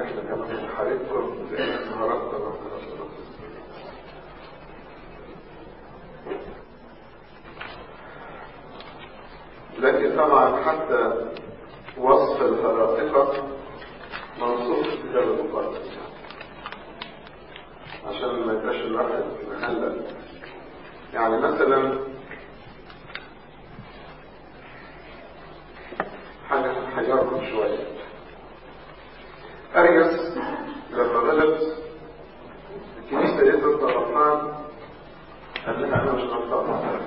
احنا كمان نحاربكم لان هربنا ربنا لكن طبعا حتى وصف الهرافقة منصوص في الكتاب المقدس عشان ما يبقاش الواحد مهلل يعني مثلا حاجة تحيركم شوية أريس لما غلط الكنيسة قالت له أنت غلطان قال لها أنا مش غلطان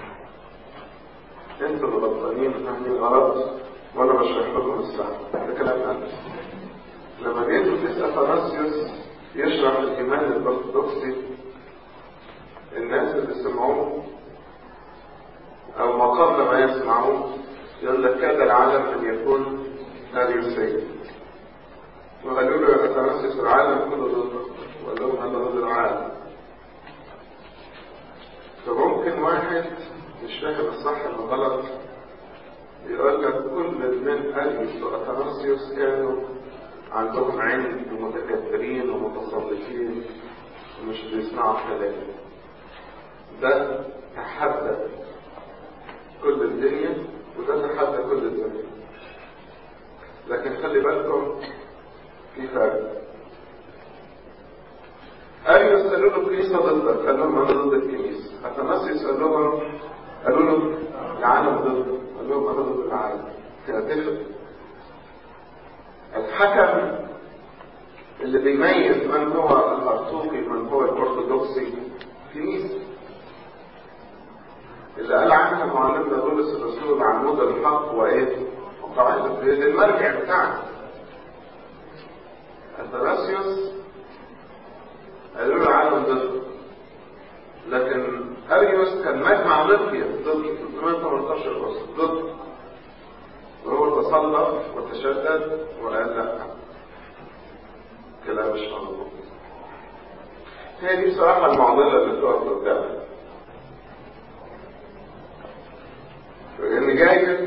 انتوا اللي غلطانين فاهمين غلط وانا بشرح لكم الصح ده كلام قلب لما جيت في اثناسيوس يشرح الايمان الارثوذكسي الناس اللي سمعوه او ما قبل ما يسمعوه يقول لك كاد العالم ان يكون اريوسي وقالوا له يا اثناسيوس العالم كله ضدك وقال لهم انا ضد العالم فممكن واحد مش فاهم الصح من الغلط يقول لك كل من أريوس وأثناسيوس كانوا عندهم عند ومتكبرين ومتسلطين ومش بيسمعوا كلام ده تحدى كل الدنيا وده تحدى كل الدنيا لكن خلي بالكم في فرق أريوس قالوا له الكنيسة ضدك قال لهم أنا ضد الكنيسة أثناسيوس قال لهم قالوا له العالم ضده قال لهم أنا ضد العالم هتفرق الحكم اللي بيميز من هو الأرطوقي من هو الأرثوذكسي كنيسة اللي قال عنها معلمنا بولس الرسول عمود الحق وإيه؟ وقاعدة المرجع بتاعنا أثناسيوس قالوا له العالم ضده لكن اريوس كان مجمع نقية ضد 318 اسر ضد وهو تسلط وتشدد وقال لا كلام مش مظبوط هي دي بصراحة المعضلة اللي بتقف قدامنا لأن جاية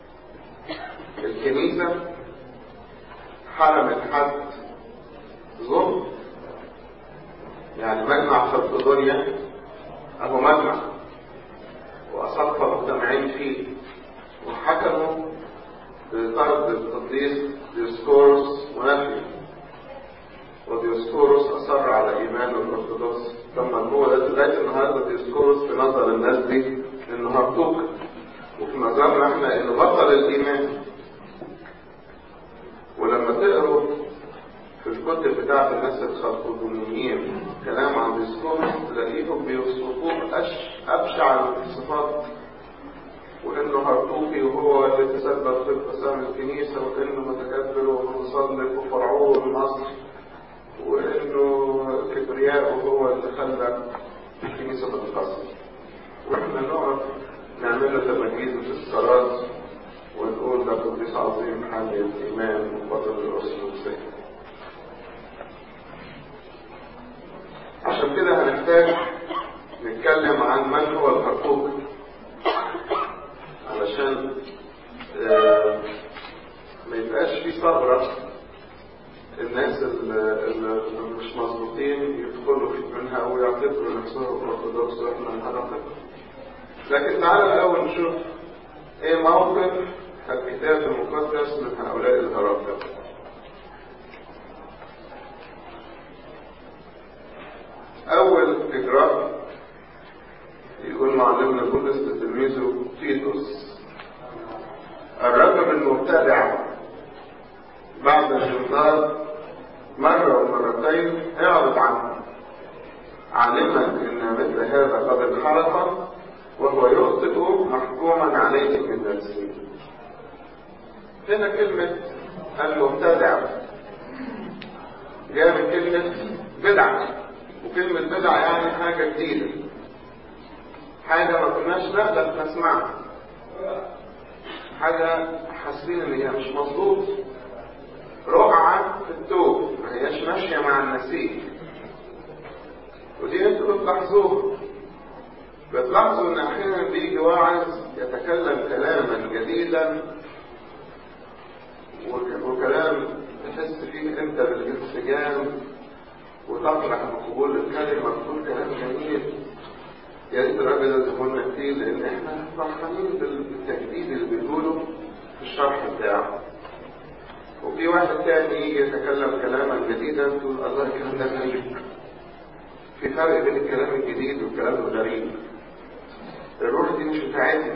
الكنيسة حرمت حد ظلم يعني مجمع خلقدونيا أهو مجمع وأساقفة مجتمعين فيه وحكموا بطرد القديس ديسكورس ونفي وديسكورس أصر على إيمانه الأرثوذكس ثم هو لغاية النهارده ديسكورس في نظر الناس دي إنه هرطوك وفي نظرنا إحنا إنه بطل الإيمان ولما تقروا في الكتب بتاعت الناس الخلقدونيين كلام عن ديسكورس تلاقيهم بيوصفوه أش أبشع الصفات وإنه هرطوقي وهو اللي تسبب في انقسام الكنيسة وإنه متكبر ومتسلط وفرعون مصر وإنه كبرياء وهو اللي خلى الكنيسة تتقسم وإحنا نقف نعمل له تمجيد في الصلاة ونقول ده قديس عظيم حامي الإيمان وبطل الأرثوذكسية عشان كده هنحتاج نتكلم عن من هو الحقوق علشان آه ما يبقاش في ثغرة الناس اللي مش مظبوطين يدخلوا منها ويعتبروا نفسهم ارثوذكس واحنا نعرفها لكن تعالى الاول نشوف ايه موقف الكتاب المقدس من هؤلاء الهرافقه أول إجراء يقول معلمنا بولس لتلميذه تيتوس الرجل المبتدع بعد الانذار مرة ومرتين اعرض عنه علما ان مثل هذا قد انحرف وهو يخطئ محكوما عليه من نفسه هنا كلمة المبتدع جاء من كلمة بدعة وكلمة بدعة يعني حاجة جديدة حاجة ما كناش نقدر نسمعها حاجة حاسين ان هي مش مظبوط رقعة في التوب ما هياش ماشية مع النسيج ودي انتوا بتلاحظوها بتلاحظوا ان احيانا بيجي واعظ يتكلم كلاما جديدا وكلام تحس فيه انت بالجهل انسجام وتفرح بقبول الكلمة وتقول كلام جميل يا ريت الراجل ده يقولنا كتير لان احنا فرحانين بالتجديد اللي بيقوله في الشرح بتاعه وفي واحد تاني يجي يتكلم كلاما جديدا تقول الله الكلام ده غريب في فرق بين الكلام الجديد والكلام الغريب الروح دي مش بتاعتنا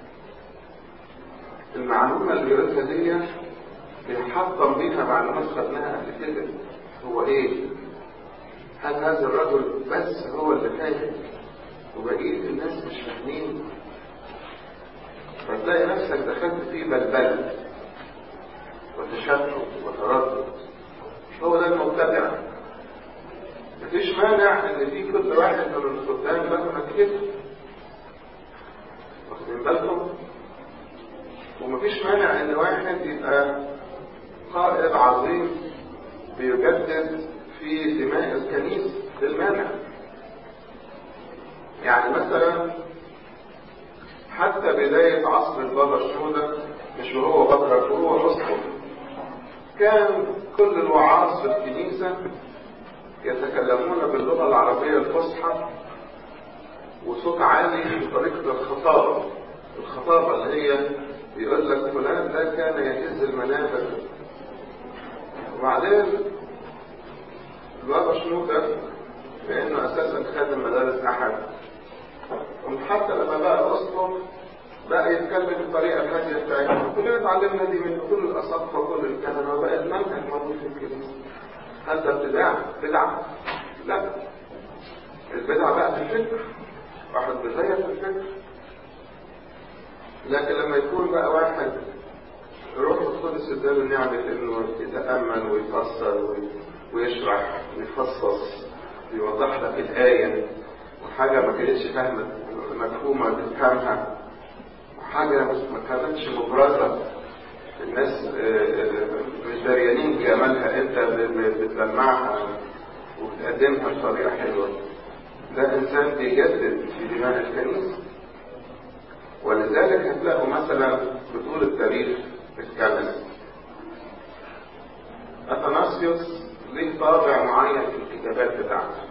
المعلومة اللي بيقولها دي بيحطم بيها معلومات خدناها قبل كده هو ايه؟ هل هذا الرجل بس هو اللي فاهم وبقية الناس مش فاهمين فتلاقي نفسك دخلت في بلبل وتشتت وتردد هو ده المبتدع مفيش مانع ان في كل واحد من الخدام له مكتبه واخدين بالكم ومفيش مانع ان واحد يبقى قائد عظيم بيجدد في دماء الكنيسة بالمانع يعني مثلا حتى بداية عصر البابا الشهودة مش وهو بكرة وهو أسقف كان كل الوعاظ في الكنيسة يتكلمون باللغة العربية الفصحى وصوت عالي بطريقة الخطابة الخطابة اللي هي يقول لك فلان ده كان يهز المنابر وبعدين البابا شنودة لأنه أساسا خادم مدارس أحد حتى لما بقى أسقف بقى يتكلم بالطريقة الهادية بتاعتنا كلنا اتعلمنا دي من كل الأساقفة وكل الكلمة وبقى المنهج موجود في الكنيسة هل ده ابتداع؟ بدعة؟ لا البدعة بقى في الفكر واحد بيغير في الفكر لكن لما يكون بقى واحد روح القدس اداله نعمة انه يتأمل ويفسر ويشرح ويفصص يوضح لك الآية وحاجة ما كانتش فاهمة مفهومة تفهمها وحاجة ما كانتش مبرزة الناس مش دريانين بجمالها انت بتلمعها وبتقدمها بطريقة حلوة ده انسان بيجدد في دماء الكنيسة ولذلك هتلاقوا مثلا بطول التاريخ اتكلم اثناسيوس ليه طابع معين في الكتابات بتاعته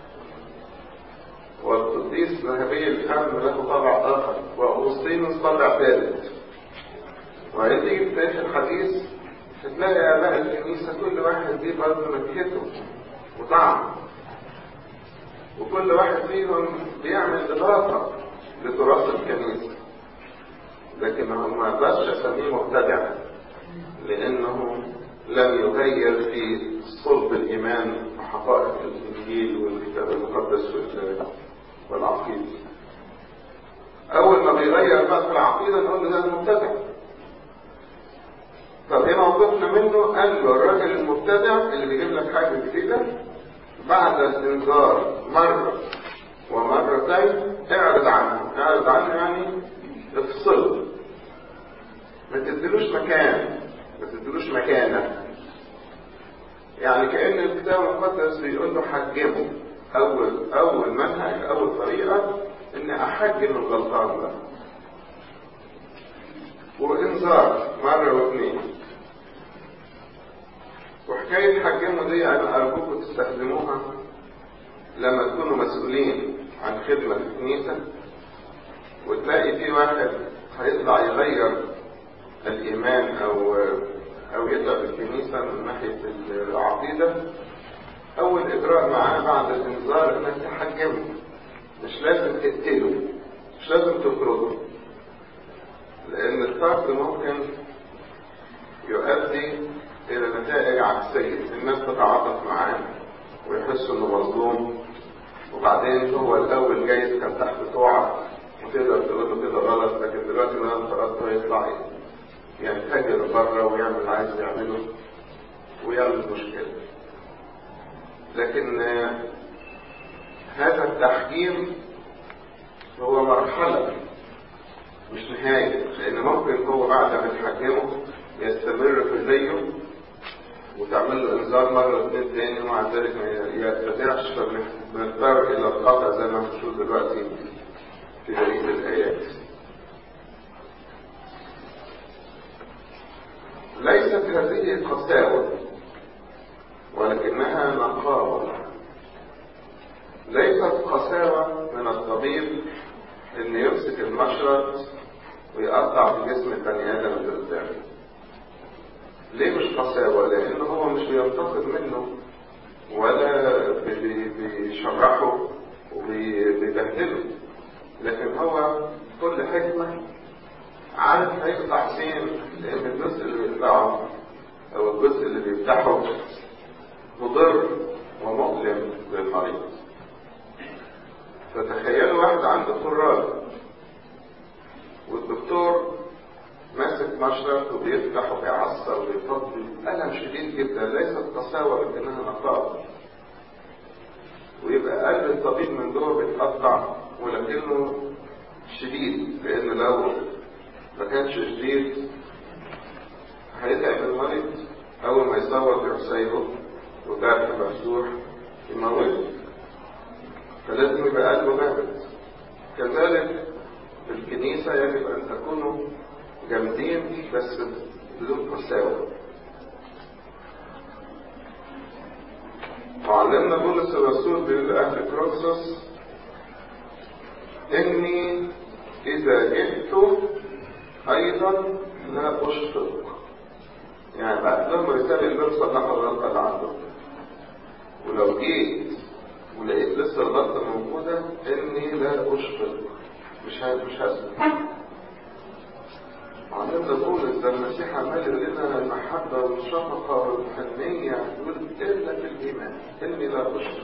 والقديس ذهبي الفم له طابع اخر واغسطينوس طابع ثالث وبعدين تيجي في تاريخ الحديث هتلاقي اباء الكنيسه كل واحد ليه برضه نكهته وطعمه وكل واحد فيهم بيعمل اضافه لتراث الكنيسه لكن ما اقدرش اسميه مبتدع لانه لم يغير في صلب الايمان وحقائق الانجيل والكتاب المقدس والعقيده اول ما بيغير بقى في العقيده نقول له ده المبتدع طب ايه موقفنا منه قال له الراجل المبتدع اللي بيجيب لك حاجه جديده بعد الانذار مره ومرتين اعرض عنه اعرض عنه يعني افصله ما تدلوش مكان ما تدلوش مكانه يعني كأن الكتاب المقدس بيقول له حجمه أول أول منهج أول طريقة إن أحجم الغلطان ده وإنذار مرة واثنين وحكاية حجمه دي أنا أرجوكم تستخدموها لما تكونوا مسؤولين عن خدمة في الكنيسة وتلاقي في واحد هيطلع يغير الإيمان أو أو يتعب الكنيسة من ناحية العقيدة أول إجراء معاه بعد الإنذار إنك تحجمه مش لازم تقتله مش لازم تطرده لأن الطرد ممكن يؤدي إلى نتائج عكسية الناس تتعاطف معاه ويحس إنه مظلوم وبعدين هو الأول جايز كان تحت طوعك وتقدر تقول له كده غلط لكن دلوقتي ما انفردته يطلع ينفجر بره ويعمل اللي عايز يعمله ويعمل مشكلة لكن هذا التحجيم هو مرحلة مش نهاية لأن ممكن هو بعد ما تحجمه يستمر في زيه وتعمل له انذار مرة اثنين تاني ومع ذلك ما يرتدعش فبنضطر إلى القطع زي ما هنشوف دلوقتي في بقية الآيات ليست هذه قساوة ولكنها ليست قساوة من الطبيب ان يمسك المشرط ويقطع في جسم البني ادم اللي قدامه ليه مش قساوة لان هو مش بينتقد منه ولا بيشرحه وبيبهدله لكن هو كل حكمة عارف هيقطع فين لان الجزء اللي بيقطعه او الجزء اللي بيفتحه مضر ومؤلم للمريض فتخيلوا واحد عنده خراج والدكتور ماسك مشرط وبيفتح وبيعصر وبيفضي ألم شديد جدا ليست قساوة لكنها نقاوة ويبقى قلب الطبيب من جوه بيتقطع ولكنه شديد لأن لو ما كانش شديد هيتعب المريض أول ما يصور يروح سايبه وجرح مفتوح يموته فلازم يبقى قلبه بارد كذلك في الكنيسة يجب أن تكونوا جامدين بس بدون قساوة وعلمنا بولس الرسول بيقول لأهل كروكسوس إني إذا جئت أيضا لا أشفق يعني بعد لهم رسالة اللي صلحوا الغلطة اللي عندهم ولو جيت ولقيت لسه الغلطة موجودة إني لا أشفق مش مش هسمع وعندنا بولس ده المسيح عمال يقول لنا المحبة والشفقة والحنية يقول إلا في الإيمان إني لا أشرك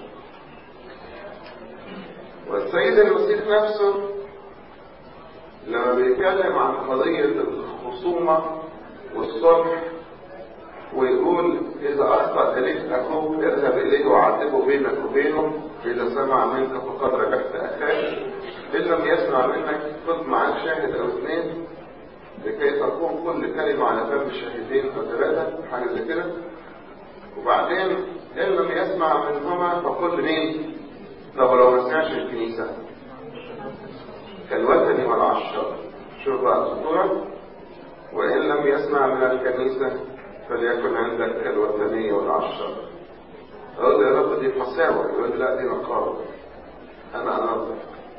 والسيد المسيح نفسه لما بيتكلم عن قضية الخصومة والصلح ويقول إذا أخطأ إليك أخوك اذهب إليه وعاتبه بينك وبينه إذا سمع منك فقد رجعت أخاك إن لم يسمع منك خذ معاك شاهد أو اثنين لكي تكون كل كلمة على فم شاهدين أو ثلاثة حاجة زي كده وبعدين إن لم يسمع منهما فقل مين؟ طب لو ما سمعش الكنيسة كالوثني والعشار شوف بقى الصورة وإن لم يسمع من الكنيسة فليكن عندك كالوثنية والعشار أقول يا رب دي قساوة يقول لي لا دي نقاوة أنا أنظر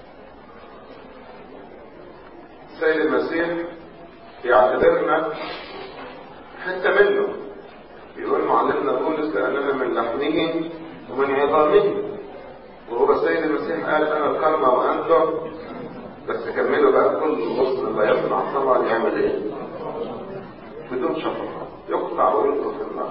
سيد المسيح يعتبرنا حتة منه يقول معلمنا بولس لأننا من لحمه ومن عظامه وهو السيد المسيح قال أنا الكرمة وأنتم بس كملوا بقى كل غصن لا يصنع طبعا يعمل إيه؟ بدون شفقة يقطع ويلقى في النار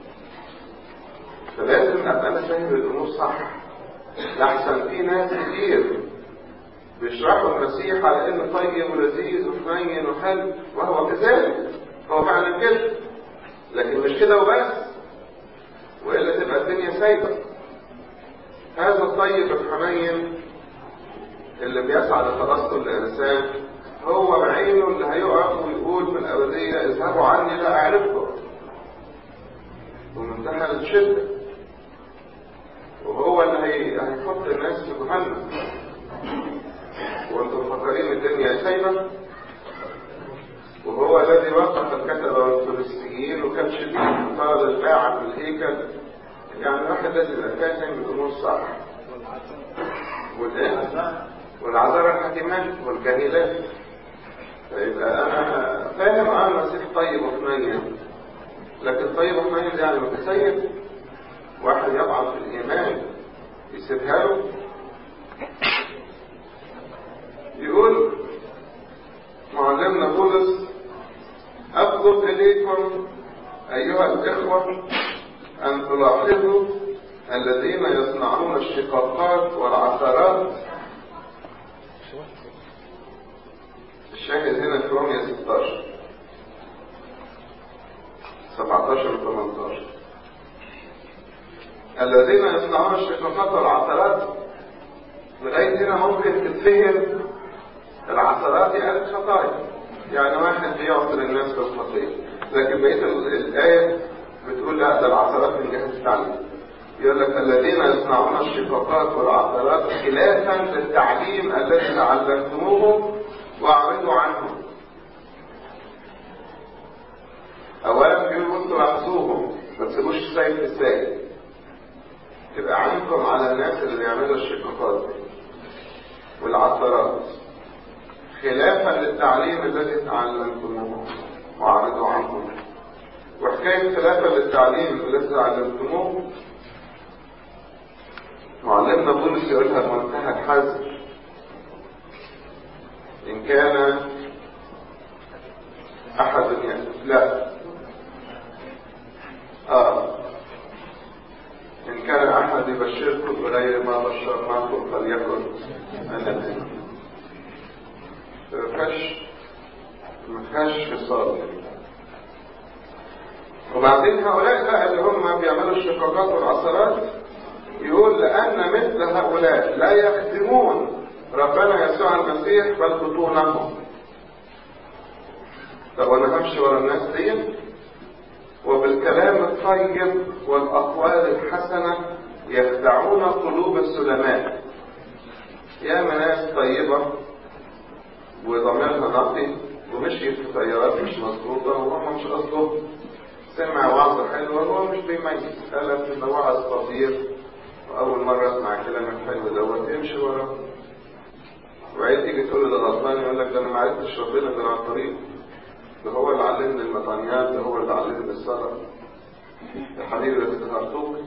فلازم أبقى أنا فاهم الأمور صح لحسن في ناس كتير بيشرحوا المسيح على انه طيب ولذيذ وحنين وحلو وهو كذلك هو فعلا كده لكن مش كده وبس والا تبقى الدنيا سايبه هذا الطيب الحنين اللي بيسعى لترسل الانسان هو بعينه اللي هيقف ويقول في الابديه اذهبوا عني لا اعرفكم ومنتهى الشده وهو اللي هيحط الناس في جهنم وانتم مفكرين الدنيا سايبه وهو الذي وقف الكتبه والفلسطينيين وكان شديد قال الباعة في الهيكل يعني واحد لازم يبقى فاهم الامور صح والايه والعذارى الحكيمات والجاهلات فيبقى انا فاهم اه المسيح طيب وحنين لكن طيب وحنين دي يعني متسيب واحد يضعف في الايمان يسيبها له يقول معلمنا بولس أطلب إليكم أيها الإخوة أن تلاحظوا الذين يصنعون الشقاقات والعثرات الشاهد هنا في رومية 16 17 و 18 الذين يصنعون الشقاقات والعثرات لغاية هنا ممكن تتفهم العثرات يعني الخطايا يعني واحد بيعثر الناس بالخطية لكن بقية الآية بتقول لا ده العثرات من جهة التعليم يقول لك الذين يصنعون الشقاقات والعثرات خلافا للتعليم الذي تعلمتموه واعرضوا عنه اولا بيقول بصوا لاحظوهم ما تسيبوش السيد في السيد تبقى عينكم على الناس اللي بيعملوا الشقاقات والعثرات خلافا للتعليم الذي تعلمتموه وعرضوا عنكم وحكاية خلافا للتعليم الذي تعلمتموه معلمنا بولس يقولها بمنتهى الحذر إن كان أحد يعني لا آه إن كان أحد يبشركم بغير ما بشرناكم فليكن أنا مفيهاش مفيهاش فصال وبعدين هؤلاء بقى اللي هم بيعملوا الشقاقات والعثرات يقول لأن مثل هؤلاء لا يخدمون ربنا يسوع المسيح بل بطونهم طب وانا همشي ورا الناس دي وبالكلام الطيب والاقوال الحسنه يخدعون قلوب السلماء يا ناس طيبه وضميرها نقي ومشي في طيارات مش مظبوطه وهم مش قصده سمع وعظه حلوه هو مش بيميز قال لك ان وعظ خطير واول مره اسمع الكلام الحلو دوت يمشي وراه وبعدين تيجي تقول له ده غلطان يقول لك ده انا ما عرفتش ربنا غير عن طريقه ده هو اللي علمني المطانيات ده هو اللي علمني الصلاه يا حبيبي ده تهرطوك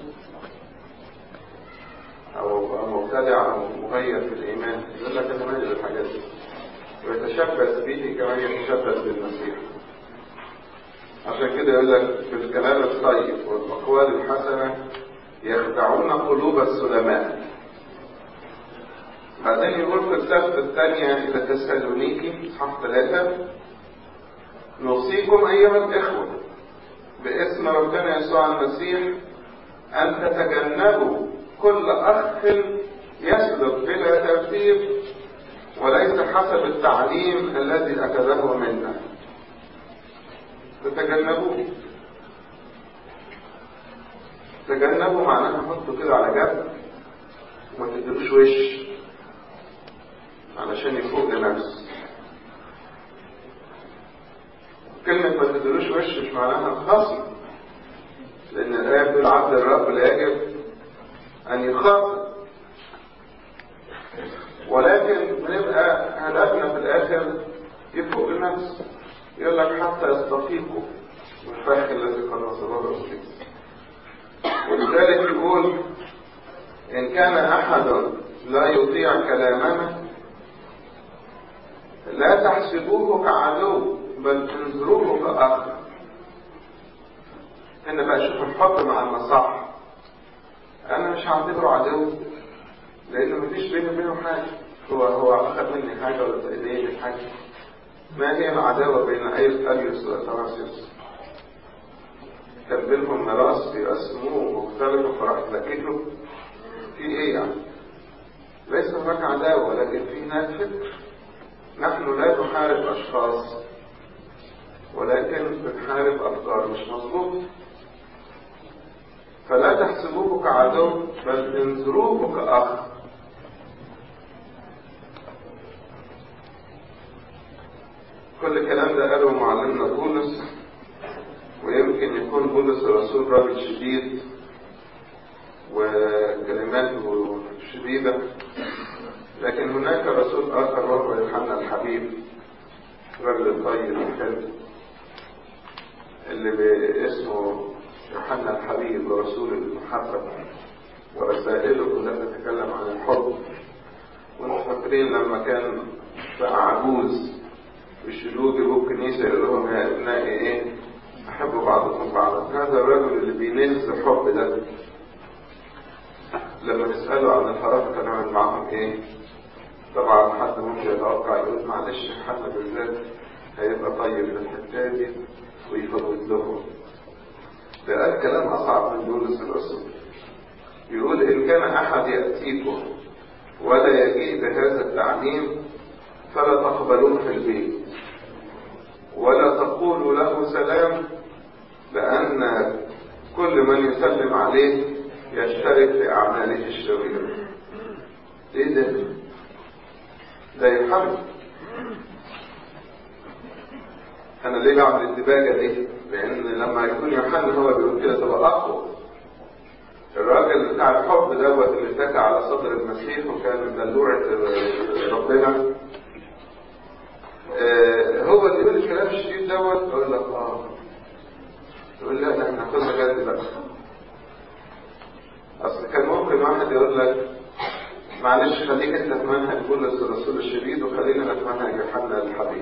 او مبتدع او مغير في الايمان يقول لك انا مالي بالحاجات دي ويتشبث به كمان يتشبث بالمسيح عشان كده يقول لك في الكلام الطيب والاقوال الحسنه يخدعون قلوب السلماء بعدين يقول في السبت الثانية إلى تسالونيكي صح ثلاثة نوصيكم أيها الإخوة باسم ربنا يسوع المسيح أن تتجنبوا كل أخ يسلك بلا ترتيب وليس حسب التعليم الذي أخذه منا تتجنبوه تجنبوا معناها حطوا كده على جنب وما تدلوش وش علشان يفوق لنفسه كلمة ما تدلوش وش مش معناها خصم لأن الآية بتقول عبد الرب لا يجب أن يخاطب ولكن بنبقى هدفنا في الآخر يفوق لنفسه يقول لك حتى يستفيقوا والفخ الذي قد نصبه الرسول ولذلك يقول إن كان أحد لا يطيع كلامنا لا تحسبوه كعدو بل انظروه كأخ هنا بقى شوف الحب مع المصاح أنا مش هعتبره عدو لأنه مفيش بيني وبينه حاجة هو هو أخذ مني حاجة ولا تأذيني حاجة ما هي العداوة بين أريوس وأثناسيوس كان بينهم ميراث بيقسموه مختلفة فراح تلككه في ايه يعني؟ ليس هناك عداوة ولكن في هناك فكر نحن لا نحارب أشخاص ولكن بنحارب أفكار مش مظبوط فلا تحسبوه كعدو بل انظروه كأخ كل الكلام ده قاله معلمنا بولس ويمكن يكون بولس الرسول راجل شديد وكلماته شديدة لكن هناك رسول آخر وهو يوحنا الحبيب الرجل الطيب الحلو اللي باسمه يوحنا الحبيب ورسول المحبة ورسائله كلها تتكلم عن الحب وانتم فاكرين لما كان بقى عجوز يشيلوه يجيبوه الكنيسة يقول لهم يا ابنائي ايه احبوا بعضكم بعضا هذا الرجل اللي بينز الحب ده لما تسألوا عن الحرام كان عامل معهم ايه طبعا حد ممكن يتوقع يقول معلش حد بالذات هيبقى طيب في الحتة دي ويفوت لهم ده قال كلام أصعب من بولس الرسول يقول إن كان أحد يأتيكم ولا يجيء بهذا التعليم فلا تقبلوه في البيت ولا تقولوا له سلام لأن كل من يسلم عليه يشترك في أعماله الشريرة إيه ده؟ ده يحب أنا ليه بعمل الدباجة دي؟ لأن لما يكون يوحنا هو بيقول كده تبقى أقوى الراجل بتاع الحب دوت اللي اتكى على صدر المسيح وكان دلوعة ربنا آه هو اللي يقول الكلام الشديد دوت اقول لك اه يقول لا ده احنا هناخدها جد بقى اصل كان ممكن واحد يقول لك معلش خليك انت في منهج بولس الرسول الشديد وخلينا في منهج يوحنا الحبيب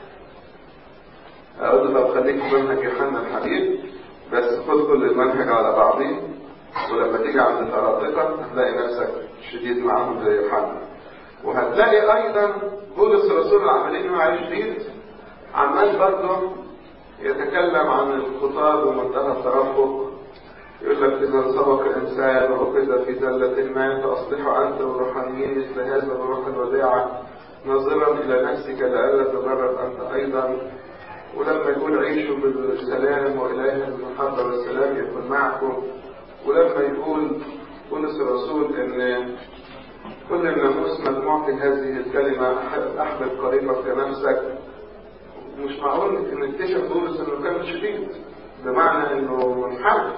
اقول له طب خليك في منهج يوحنا الحبيب بس خد كل المنهج على بعضيه ولما تيجي عند الأراطقة هتلاقي نفسك شديد معاهم زي يوحنا وهتلاقي أيضا بولس الرسول العملين معاه شديد عمال برضه يتكلم عن الخطاب ومنتهى الترفق يقول لك إذا سبق إنسان وأخذ في زلة ما فأصلحوا أنت والروحانيين مثل هذا بروح الوداعة ناظرا إلى نفسك لئلا تجرب أنت أيضا ولما يقول عيشوا بالسلام وإله المحبة والسلام يكون معكم ولما يقول بولس الرسول ان كل الناموس مجموع في هذه الكلمة احبب قريبك كنفسك مش معقول ان اكتشف بولس انه كان شديد بمعنى انه منحرف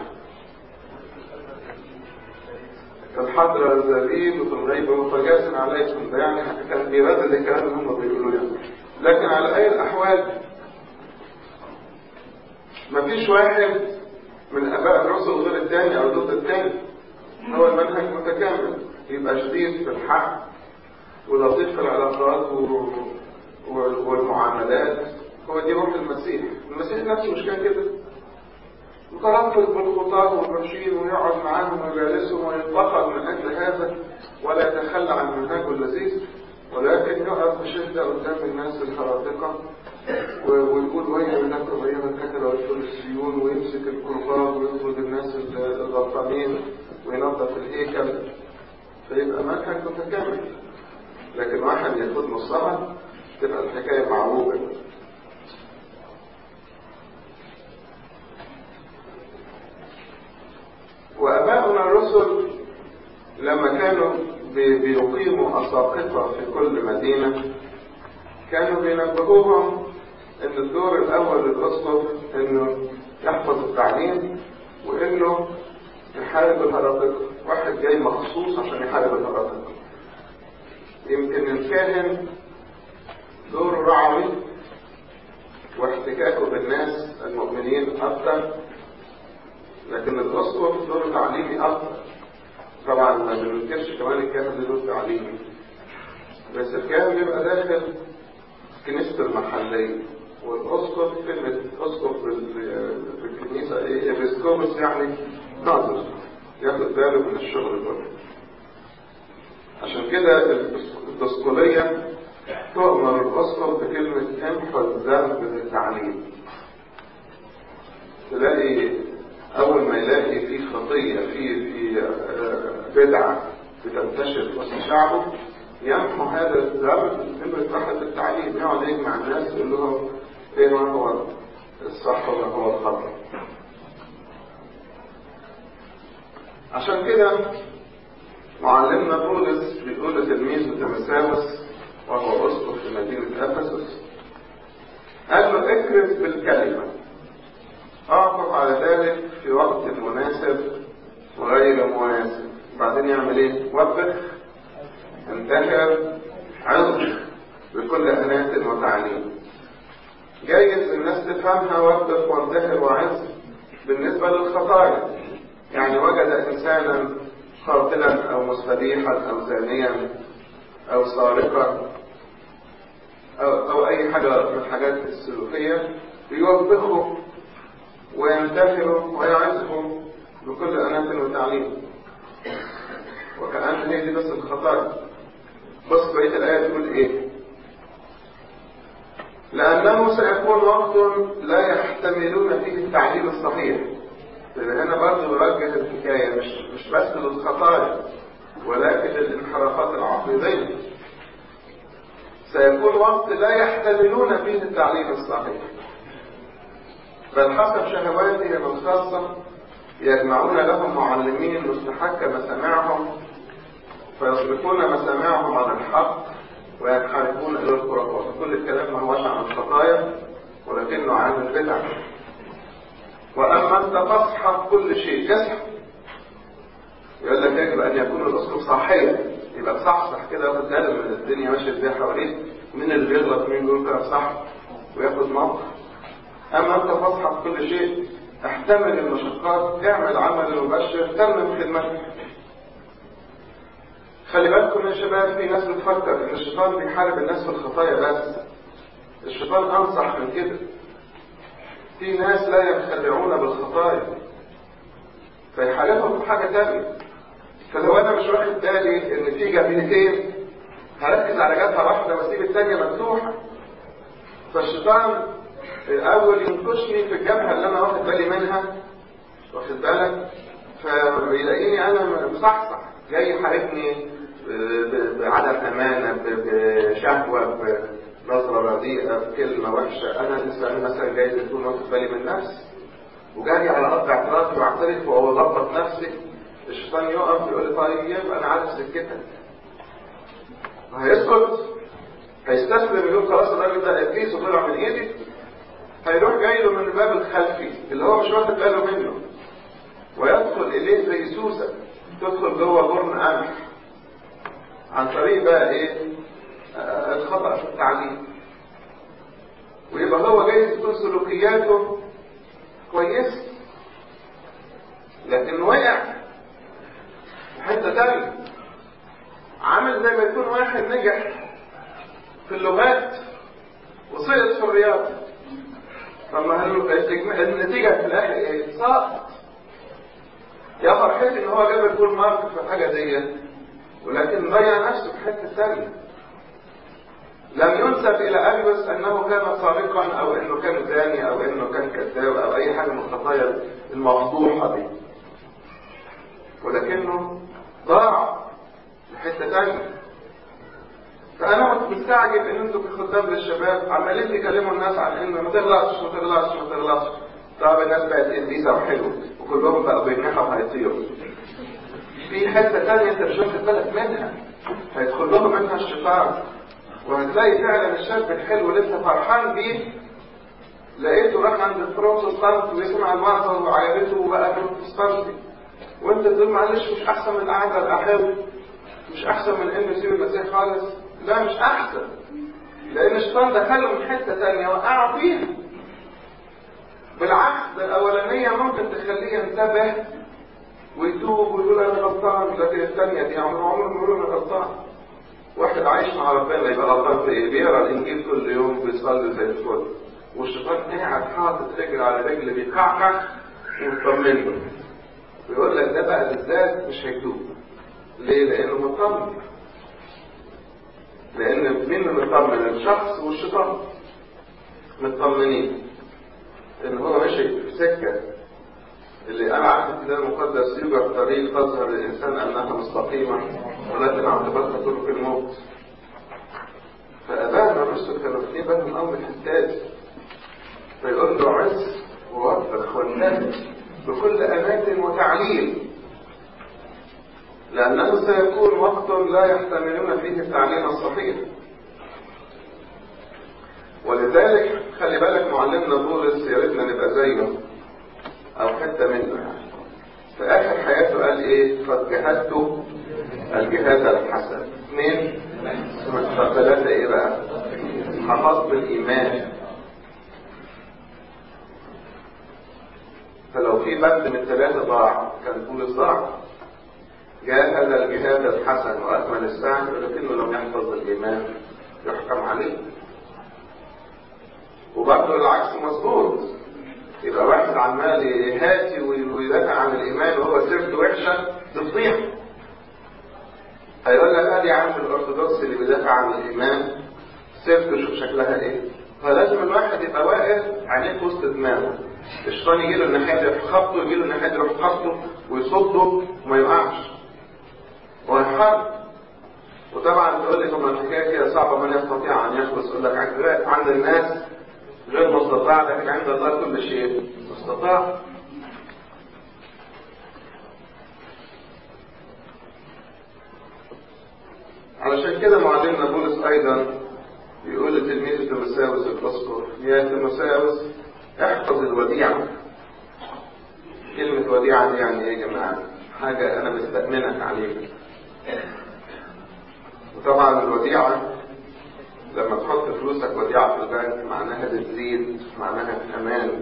الحضرة الزبيب وفي الغيبة متجاسم عليكم ده يعني كان بيردد الكلام اللي هم بيقولوه يعني لكن على اي الاحوال مفيش واحد من اباء الرسل غير الثاني او ضد الثاني هو المنهج متكامل يبقى شديد في الحق ولطيف في العلاقات و... والمعاملات هو دي روح المسيح المسيح نفسه مش كان كده مترفض بالخطاب والمرشين ويقعد معاهم ويجالسهم ويتفخر من اجل هذا ولا يتخلى عن منهجه اللذيذ ولكن يقف بشده قدام الناس الخراطقه ويقول ويا لكم ايها الكتبه والفريسيون ويمسك القربان ويطرد الناس الغلطانين وينظف الهيكل فيبقى منهج متكامل لكن واحد ياخد نصها تبقى الحكايه معوجه واباؤنا الرسل لما كانوا بيقيموا اساقفه في كل مدينه كانوا بينبهوهم ان الدور الاول للاسقف انه يحفظ التعليم وانه يحارب الهرطقه واحد جاي مخصوص عشان يحارب الهرطقه يمكن الكاهن دوره رعوي واحتكاكه بالناس المؤمنين اكتر لكن الاسقف دوره تعليمي اكتر طبعا ما بننكرش كمان الكاهن له دور تعليمي بس الكاهن بيبقى داخل كنيسة المحلية والأسقف كلمة أسقف في الكنيسة إيه إبسكوبس يعني ناظر ياخد باله من الشغل كله عشان كده الدسقلية تؤمر الأسقف بكلمة امحو الذنب بالتعليم تلاقي أول ما يلاقي في خطية في في بدعة بتنتشر في وسط شعبه يمحو هذا الذنب نمرة واحد التعليم يقعد يجمع الناس يقول لهم ايه ما هو الصح وما هو الخطأ عشان كده معلمنا بولس بيقول لتلميذه تيموثاوس وهو اسقف في مدينة افسس قال له اكرز بالكلمة اعقب على ذلك في وقت مناسب وغير مناسب بعدين يعمل ايه؟ وبخ انتهر عظ بكل أناة وتعليم جايز الناس تفهمها وبخ وانتهر وعظ بالنسبة للخطايا يعني وجد إنسانا قاتلا أو مستبيحا أو زانيا أو سارقا أو, أو أي حاجة من الحاجات السلوكية يوبخه وينتهره ويعظه بكل أناة وتعليم وكأن هي دي بس الخطايا بص بقية الآية تقول إيه لأنه سيكون وقت لا يحتملون فيه التعليم الصحيح لأن هنا برضه بوجه الحكاية مش مش بس للخطايا ولكن للانحرافات العقيدية سيكون وقت لا يحتملون فيه التعليم الصحيح بل حسب شهواتهم الخاصة يجمعون لهم معلمين مستحق مسامعهم فيصرفون مسامعهم عن الحق وينحرفون الى الخرافات كل الكلام ما هوش عن الخطايا ولكنه عن البدع واما انت فاصحى كل شيء يسحب يقول لك يجب ان يكون الاسقف صاحيا يبقى مصحصح كده واخد باله من الدنيا ماشيه ازاي حواليه مين اللي بيغلط مين بيقول كلام صح وياخد موقف اما انت فاصحى في كل شيء احتمل المشقات اعمل عمل المبشر تمم خدمتك خلي بالكم يا شباب في ناس بتفكر ان الشيطان بيحارب الناس في الخطايا بس الشيطان انصح من كده في ناس لا ينخدعون بالخطايا فيحاربهم بحاجه تانية فلو انا مش واخد بالي ان في جبهتين هركز على جبهه واحده واسيب الثانيه مفتوحه فالشيطان الاول ينكشني في الجبهه اللي انا واخد بالي منها واخد بالك فيلاقيني انا مصحصح جاي يحاربني بعدم امانه بشهوه بنظره رديئه بكلمه وحشه انا الانسان مثلا جاي يكون واخد بالي من نفسي وجاي على ارض اعترافي واعترف واظبط نفسي الشيطان يقف يقول لي طيب انا عارف سكتك هيسكت هيستسلم يقول خلاص الراجل ده ابليس وطلع من ايدي هيروح جاي له من الباب الخلفي اللي هو مش واخد باله منه ويدخل اليه زي سوسه تدخل جوه فرن قمح عن طريق بقى ايه آه الخطا في التعليم ويبقى هو جاي تكون سلوكياته كويسه لكن وقع في حته تانية عامل زي ما يكون واحد نجح في اللغات وسقط في الرياضه طب ما النتيجه في الاخر ايه؟ سقط يا فرحتي ان هو جاب الفول مارك في حاجه دي ولكن ضيع نفسه في حته ثانيه لم ينسب الى اريوس انه كان سارقا او انه كان زاني او انه كان كذاب او اي حاجه من الخطايا المفضوحه دي ولكنه ضاع لحته ثانيه فانا مستعجب ان انتوا كخدام للشباب عمالين تكلموا الناس عن ان ما تغلطش ما تغلطش ما تغلطش طب الناس بقت قديسه وحلوه وكلهم بقوا بينحوا وهيطيروا في حته ثانيه انت مش واخد بالك منها هيدخل لهم منها الشيطان وهتلاقي فعلا الشاب الحلو اللي انت فرحان بيه لقيته راح عند البروتستانت ويسمع الوعظه وعجبته وبقى بروتستانتي وانت تقول معلش مش احسن من القعده الاحاوي مش احسن من انه يسيب المسيح خالص لا مش احسن لان الشيطان دخله من حته ثانيه وقعه فيها بالعكس ده الاولانيه ممكن تخليه ينتبه ويتوب ويقول انا غلطان لكن الثانيه دي عمره عمره ما يقول انا غلطان واحد عايش مع ربنا يبقى غلطان في ايه؟ بيقرا الانجيل كل يوم بيصلي زي الفل والشيطان قاعد حاطط رجل على رجل بيكعكع ومطمن له ويقول لك ده بقى بالذات مش هيتوب ليه؟ لانه مطمن لان مين اللي مطمن الشخص والشيطان مطمنين ان هو ماشي في سكه اللي انا عارف الكتاب المقدس يوجد طريق تظهر للانسان انها مستقيمه ولكن عاقبتها طرق الموت فابانا الرسل كانوا في بالهم امر الحداد فيقول له عز ووفق والنبي بكل امان وتعليم لانه سيكون وقت لا يحتملون فيه التعليم الصحيح ولذلك خلي بالك معلمنا بولس يا ريتنا نبقى زيه او حته منه يعني في اخر حياته قال ايه قد جهدت الجهاد الحسن اثنين ثلاثة ايه بقى حفظت الايمان فلو في بند من الثلاثة ضاع كان بولس ضاع جاهد الجهاد الحسن واكمل السعي ولكنه لم يحفظ الايمان يحكم عليه وبرضه العكس مظبوط يبقى واحد عمال يهاتي ويدافع عن الايمان وهو سيرته وحشه تفضيح هيقول لك ادي عم الارثوذكس اللي بيدافع عن الايمان سيرته شوف شكلها ايه فلازم الواحد يبقى واقف عينيه في وسط دماغه الشيطان يجي له الناحيه دي يروح خبطه يجي له الناحيه دي يروح خبطه ويصده وما يوقعش ويحارب وطبعا تقول لي طب ما الحكايه كده صعبه من يستطيع ان يخلص يقول لك عند الناس غير مستطاع لكن عند الله كل شيء مستطاع علشان كده معلمنا بولس ايضا يقول لتلميذ تيموساوس الاسقف يا تيموساوس احفظ الوديعة كلمة وديعة دي يعني ايه يا جماعة؟ حاجة أنا مستأمنك عليها وطبعا الوديعة لما تحط فلوسك وديعة في البنك معناها بتزيد معناها أمان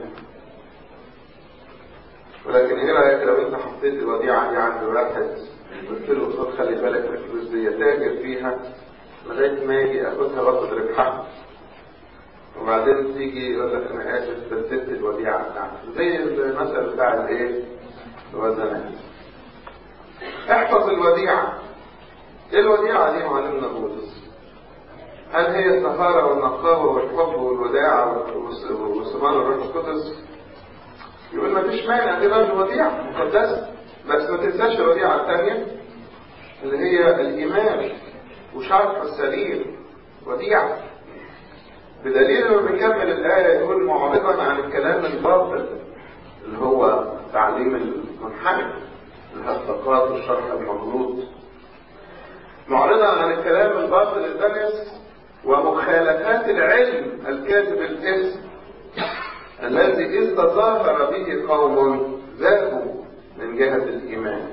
ولكن ايه رأيك لو انت حطيت الوديعة دي عند واحد قلت له خد خلي بالك من الفلوس دي تاجر فيها لغاية ما يجي اخدها واخد ربحها وبعدين تيجي يقول لك انا اسف بسدت الوديعة بتاعتي زي المثل بتاع الايه؟ الوزنات احفظ الوديعة ايه الوديعة دي معلمنا بولس؟ هل هي الطهارة والنقاوة والحب والوداعة وثمار الروح القدس؟ يقول ما فيش مانع دي برضه وديعة مقدسة بس ما تنساش الوديعة الثانية اللي هي الإيمان وشرح السليم وديعة بدليل انه بيكمل الآية يقول معرضا عن الكلام الباطل اللي هو تعليم المنحنف الهفتقات والشرح المغلوط معرضا عن الكلام الباطل الدنس ومخالفات العلم الكاذب الاسم الذي إذ تظاهر به قوم ذهبوا من جهة الإيمان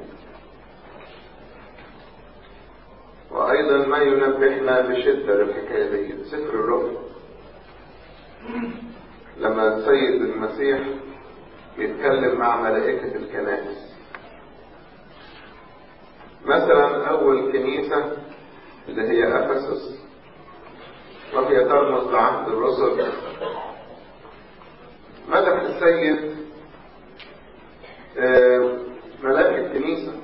وأيضا ما ينبهنا بشدة للحكاية دي سفر الرؤيا لما السيد المسيح يتكلم مع ملائكة الكنائس مثلا أول كنيسة اللي هي أفسس وهي ترمز لعهد الرسل مدح السيد ملاك الكنيسة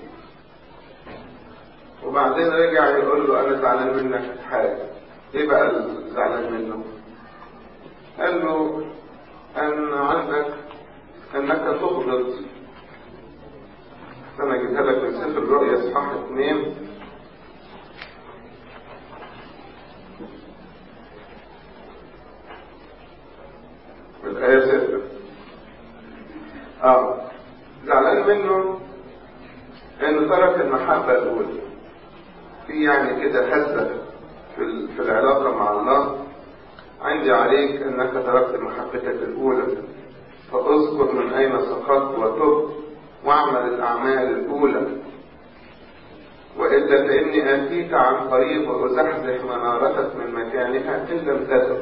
وبعدين رجع يقول له أنا زعلان منك في حاجة إيه بقى زعلان منه؟ قال له أن عندك أنك تبغض أنا أجيبها لك من سفر الرؤيا إصحاح اثنين الآية ستة اه زعلان منه انه ترك المحبة الاولى في يعني كده هزة في, في العلاقة مع الله عندي عليك انك تركت محبتك الاولى فاذكر من اين سقطت وتب واعمل الاعمال الاولى والا فاني اتيك عن قريب وازحزح منارتك من مكانها ان لم تتب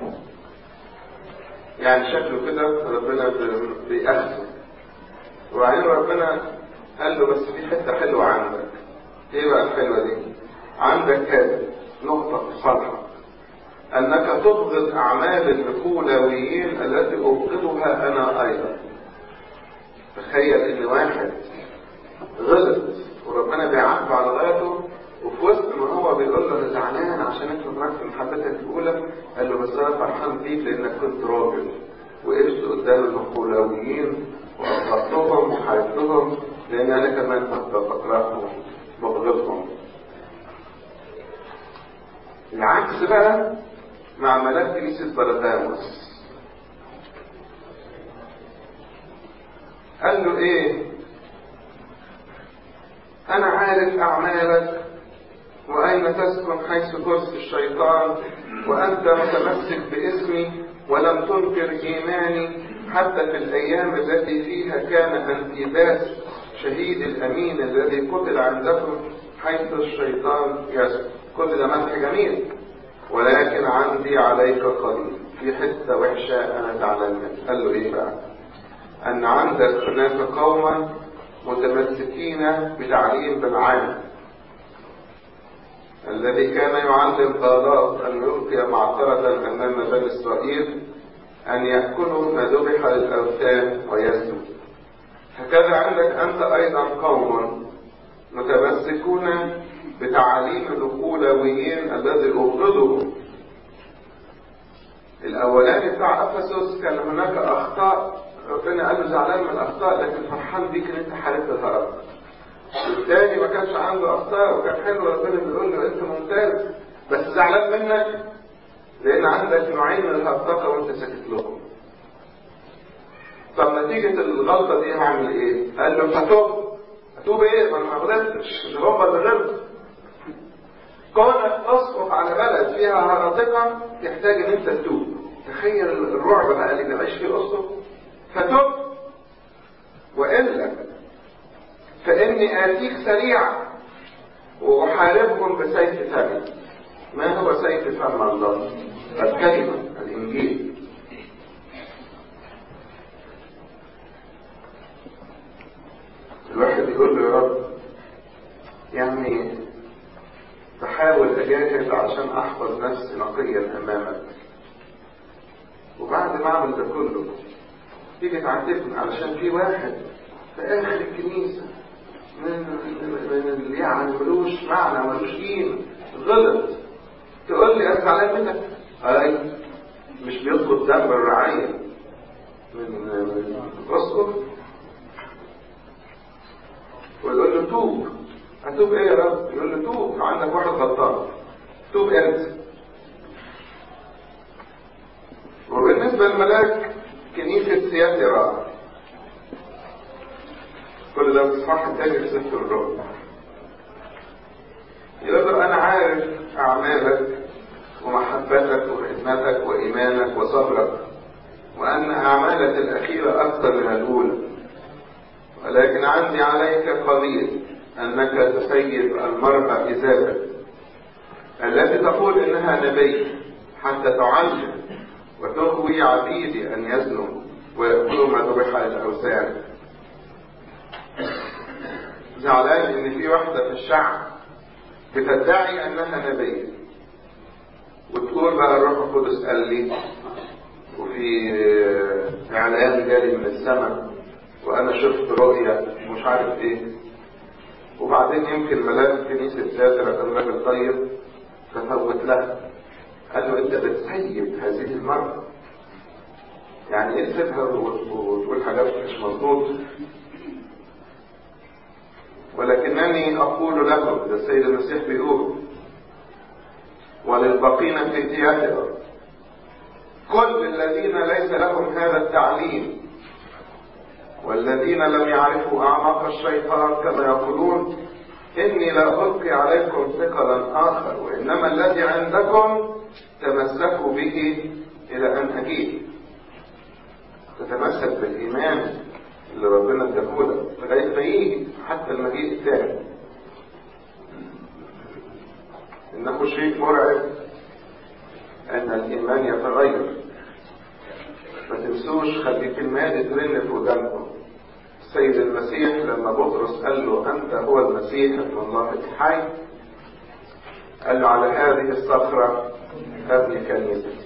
يعني شكله كده ربنا بيأخذه وبعدين ربنا قال له بس في حتة حلوة عندك ايه بقى الحلوة دي عندك هذا نقطة في صالحك انك تبغض اعمال النقولويين التي ابغضها انا ايضا تخيل ان واحد غلط وربنا بيعاقبه على غلطه وفي وسط ما هو بيقول له انا زعلان عشان انت تركت محبتك الاولى قال له بس انا فرحان بيك لانك كنت راجل وقفت قدام النقولويين واخطأتهم وحاربتهم لان انا كمان كنت بكرههم وبغضهم العكس بقى مع ملاك كنيسة برداموس قال له ايه انا عارف اعمالك واين تسكن حيث كرسي الشيطان وانت متمسك باسمي ولم تنكر ايماني حتى في الايام التي فيها كان انتيباس شهيد الامين الذي قتل عندكم حيث الشيطان يسكن كل ده مدح جميل ولكن عندي عليك قليل في حته وحشه انا زعلان منها قال له ايه بقى ان عندك هناك قوما متمسكين بتعليم بالعام الذي كان يعلم ضالات أن يلقي معثرة أمام بني إسرائيل أن يأكلوا ما ذبح للأوثان ويسجد هكذا عندك أنت أيضا قوم متمسكون بتعاليم الأخولويين الذي أبغضه الأولاني بتاع أفسس كان هناك أخطاء ربنا قال له زعلان من الأخطاء لكن فرحان بيك إن أنت حاربت الهرب والتاني ما كانش عنده اخطاء وكان حلو ربنا بيقول له انت ممتاز بس زعلان منك لان عندك نوعين من الهرطقه وانت ساكت لهم طب نتيجة الغلطة دي هعمل ايه؟ قال له فتوب اتوب ايه؟ ما انا ما غلطتش اللي هم اللي غلطوا كونك تسقط على بلد فيها هرطقة يحتاج ان انت تتوب تخيل الرعب بقى اللي بيعيش فيه الاسقف فتوب والا فإني آتيك سريعا وأحاربهم بسيف فمي ما هو سيف فم الله؟ الكلمة الإنجيل الواحد يقول له يا رب يعني بحاول أجاهد عشان أحفظ نفسي نقيا أمامك وبعد ما أعمل ده كله تيجي تعاتبني علشان في واحد في آخر الكنيسة من من اللي يعني ملوش معنى ملوش قيمة غلط تقول لي أنا زعلان منك أي مش بيطلب دم الرعاية من من الأسقف ويقول له توب هتوب ايه يا رب يقول له توب عندك واحد غلطان توب انت وبالنسبة للملاك كنيسة سياترا كل ده بصفحة الثاني في سفر الرؤيا يقول له أنا عارف أعمالك ومحبتك وخدمتك وإيمانك وصبرك وأن أعمالك الأخيرة أكثر من الأولى ولكن عندي عليك قضية أنك تسيب المرأة إيزابل التي تقول إنها نبي حتى تعلم وتغوي عبيدي أن يزنوا ويأكلوا ما ذبح للأوثان زعلان إن في واحدة في الشعب بتدعي أنها نبي وتقول بقى الروح القدس قال لي وفي إعلان جالي من السماء وأنا شفت رؤية مش عارف إيه وبعدين يمكن ملاك كنيسة ساترة كان راجل طيب ففوت لها قال له انت بتسيب هذه المرأة يعني ايه تسيبها وتقول حاجات مش مظبوط ولكنني اقول لكم ده السيد المسيح بيقول وللباقين في ثياترا كل الذين ليس لهم هذا التعليم والذين لم يعرفوا أعماق الشيطان كما يقولون إني لا ألقي عليكم ثقلا آخر وإنما الذي عندكم تمسكوا به إلى أن أجيب تتمسك بالإيمان اللي ربنا اداهولك لغاية ما يجي حتى المجيء الثاني إنه شيء مرعب أن الإيمان يتغير ما تنسوش خلي كلمات ترن في ودانكم السيد المسيح لما بطرس قال له انت هو المسيح ابن الله الحي قال له على هذه الصخرة ابني كنيستي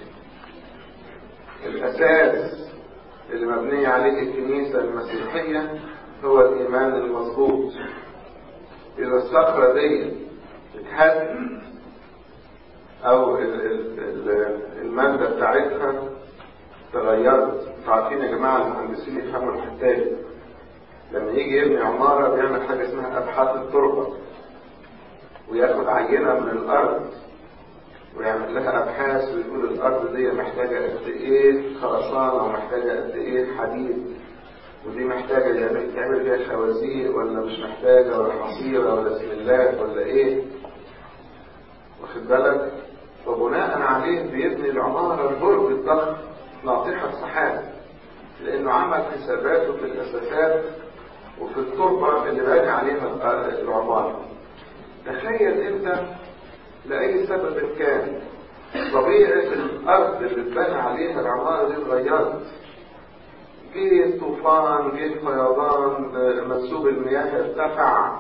الاساس اللي مبنية عليه الكنيسة المسيحية هو الايمان المظبوط اذا الصخرة دي اتهدت او المادة بتاعتها تغيرت عارفين يا جماعة المهندسين يفهموا الحتة لما يجي يبني عمارة بيعمل حاجة اسمها أبحاث التربة وياخد عينة من الأرض ويعمل لها أبحاث ويقول الأرض دي محتاجة قد إيه خرسانة ومحتاجة قد إيه حديد ودي محتاجة يعمل تعمل فيها خوازيق ولا مش محتاجة ولا حصيرة ولا سملات ولا إيه واخد بالك وبناء عليه بيبني العمارة البرج الضخم ناطحة سحاب لأنه عمل حساباته في الأساسات وفي التربة اللي بنى عليها العمارة تخيل أنت لأي سبب كان طبيعة الأرض اللي اتبنى عليها العمارة دي اتغيرت جه طوفان جه فيضان منسوب المياه ارتفع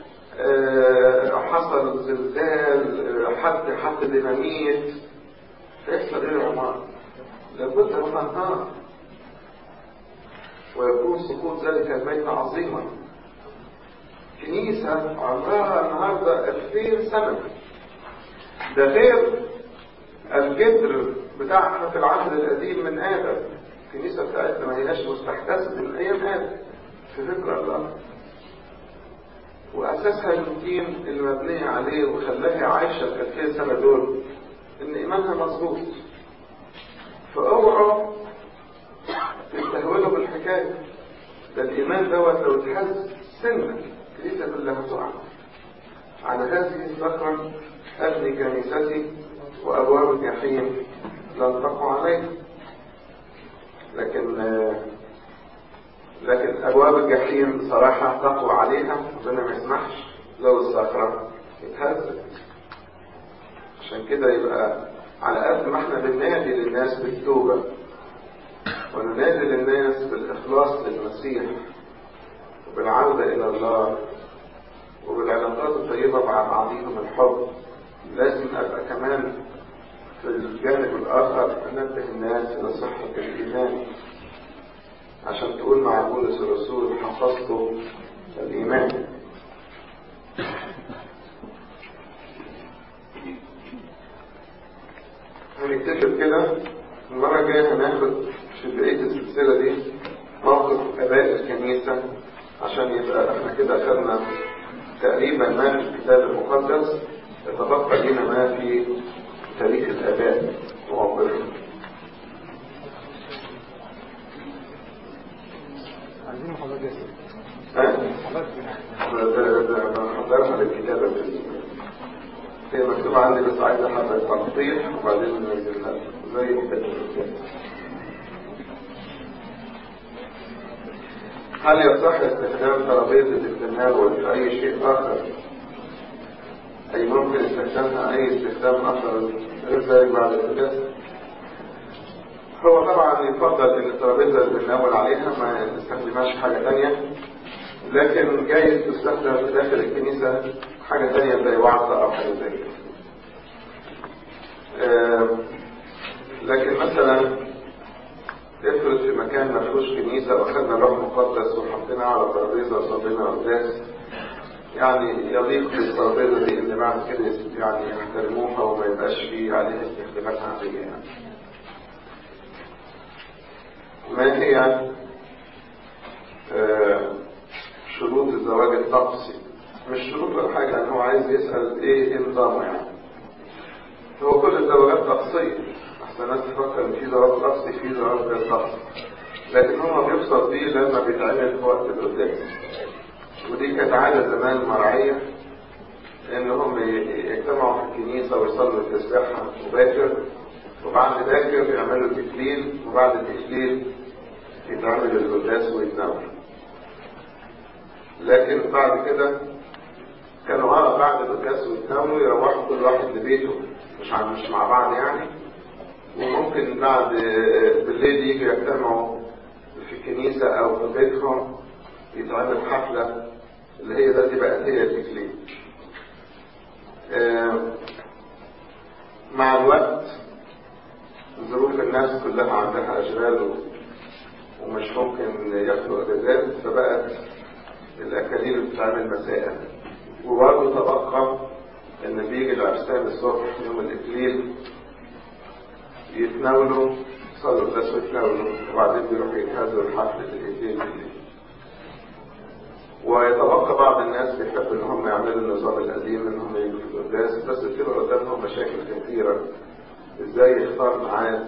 حصل زلزال حد حد ديناميت تحصل ايه العمارة لابد من انهار ويكون سقوط ذلك البيت عظيما كنيسة عمرها النهاردة 2000 سنة ده غير الجدر بتاعها في العهد القديم من آدم الكنيسة بتاعتنا ما هياش مستحدثة من أيام آدم في فكر الله وأساسها المتين اللي مبنية عليه وخلاها عايشة ال 2000 سنة دول إن إيمانها مظبوط فاوعوا تستهونوا بالحكاية ده الإيمان دوت لو اتهز سنة الكنيسة كلها تقع على هذه الصخرة أبني كنيستي وأبواب الجحيم لن تقع عليه لكن لكن ابواب الجحيم بصراحة تقوى عليها ربنا ما يسمحش لو الصخرة اتهزت عشان كده يبقى على قد ما احنا بننادي للناس بالتوبة وننادي للناس بالإخلاص للمسيح وبالعودة إلى الله وبالعلاقات الطيبة مع بعضهم الحب لازم أبقى كمان في الجانب الآخر أنبه الناس إلى صحة الإيمان عشان تقول مع بولس الرسول حفظت الإيمان هنكتشف كده المرة الجاية هناخد في بقية السلسلة دي موقف آباء الكنيسة عشان يبقى احنا كده أخذنا تقريبا ما في الكتاب المقدس يتبقى لنا ما في تاريخ الآباء وموقفهم عايزين محاضرات جاهزة ها؟ بنحضرها للكتابة بإذن الله. هي مكتوبة عندي بس عايزة حبة تنقيح وبعدين ننزلها زي كتاب هل يصح استخدام ترابيزة التناول في أي شيء آخر؟ أي ممكن استخدامها أي استخدام آخر غير ذلك بعد القداس؟ هو طبعا يفضل ان الترابيزه اللي بنناول عليها ما نستخدمهاش حاجه تانية لكن جايز تستخدم في داخل الكنيسه حاجه تانية زي وعظه او حاجه زي كده. آه، لكن مثلا افرض في مكان ما فيهوش كنيسه واخدنا لوح مقدس وحطيناه على ترابيزه وصلينا قداس يعني يليق بالترابيزه دي ان بعد كده يعني يحترموها وما يبقاش فيه عليها استخدامات عاديه يعني. ما هي آه، شروط الزواج الطقسي مش شروط ولا حاجة ان هو عايز يسأل ايه ايه نظامه يعني هو كل الزواجات طقسية احسن الناس تفكر ان في زواج طقسي في زواج غير طقسي لكن هو بيبسط بيه لما بيتعمل في وقت القداس ودي كانت عادة زمان مرعية ان هم يجتمعوا في الكنيسة ويصلوا التسبيحة مباشر وبعد ذلك يعملوا التكليل وبعد التكليل يتعمل القداس ويتناول لكن بعد كده كانوا اه بعد القداس ويتناولوا يروحوا كل واحد لبيته مش عم مش مع بعض يعني وممكن بعد بالليل يجوا يجتمعوا في الكنيسة أو في بيتهم يتعمل حفلة اللي هي دلوقتي بقت هي التكليل آه مع الوقت ظروف الناس كلها عندها أشغال ومش ممكن ياخدوا أجازات فبقت الأكاليل بتتعمل مساء وبرضه تبقى إن بيجي العرسان الصبح يوم الإكليل يتناولوا يصلوا القداس ويتناولوا وبعدين بيروحوا يجهزوا لحفلة الإكليل بالليل ويتبقى بعض الناس بيحبوا ان هم يعملوا النظام القديم ان هم يجوا في القداس بس بتبقى قدامهم مشاكل كثيره ازاي يختار ميعاد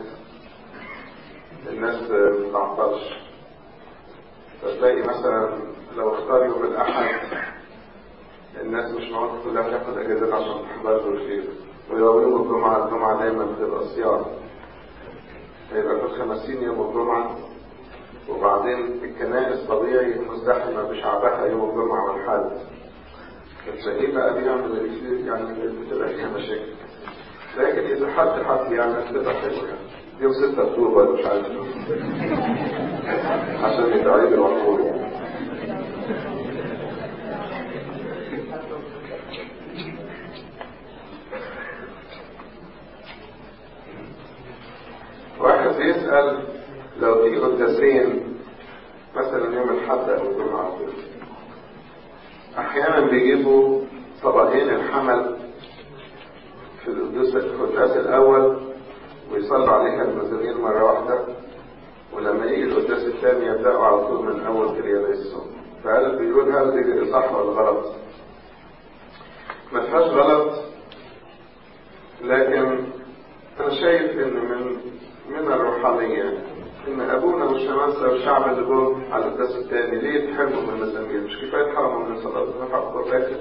الناس ما تعطلش فتلاقي مثلا لو اختار يوم الاحد الناس مش معقول كلها تاخد اجازات عشان تحضر له الخير ولو يوم الجمعه الجمعه دايما بتبقى صيام هيبقى في الخمسين يوم الجمعه وبعدين الكنائس طبيعي مزدحمه بشعبها يوم الجمعه والحد فتلاقيه بقى بيعمل الخير يعني بتبقى فيها مشاكل لكن اذا حد حد يعمل تبقى حلوه يعني يوم 6 اكتوبر مش عارف عشان يتعيد العقول يعني واحد بيسأل لو في قداسين مثلا يوم الحد او الجمعة احيانا بيجيبوا طبقين الحمل في القداس القداس الاول ويصلوا عليها المزامير مرة واحدة ولما يجي القداس الثاني يبدأوا على طول من أول كرياليسو فهل بيقول هل دي صح ولا غلط؟ ما فيهاش غلط لكن أنا شايف إن من من الروحانية إن أبونا والشماسة والشعب اللي جم على القداس الثاني ليه يتحرموا من المزامير؟ مش كفاية حرموا من صلاة الرفع القرآن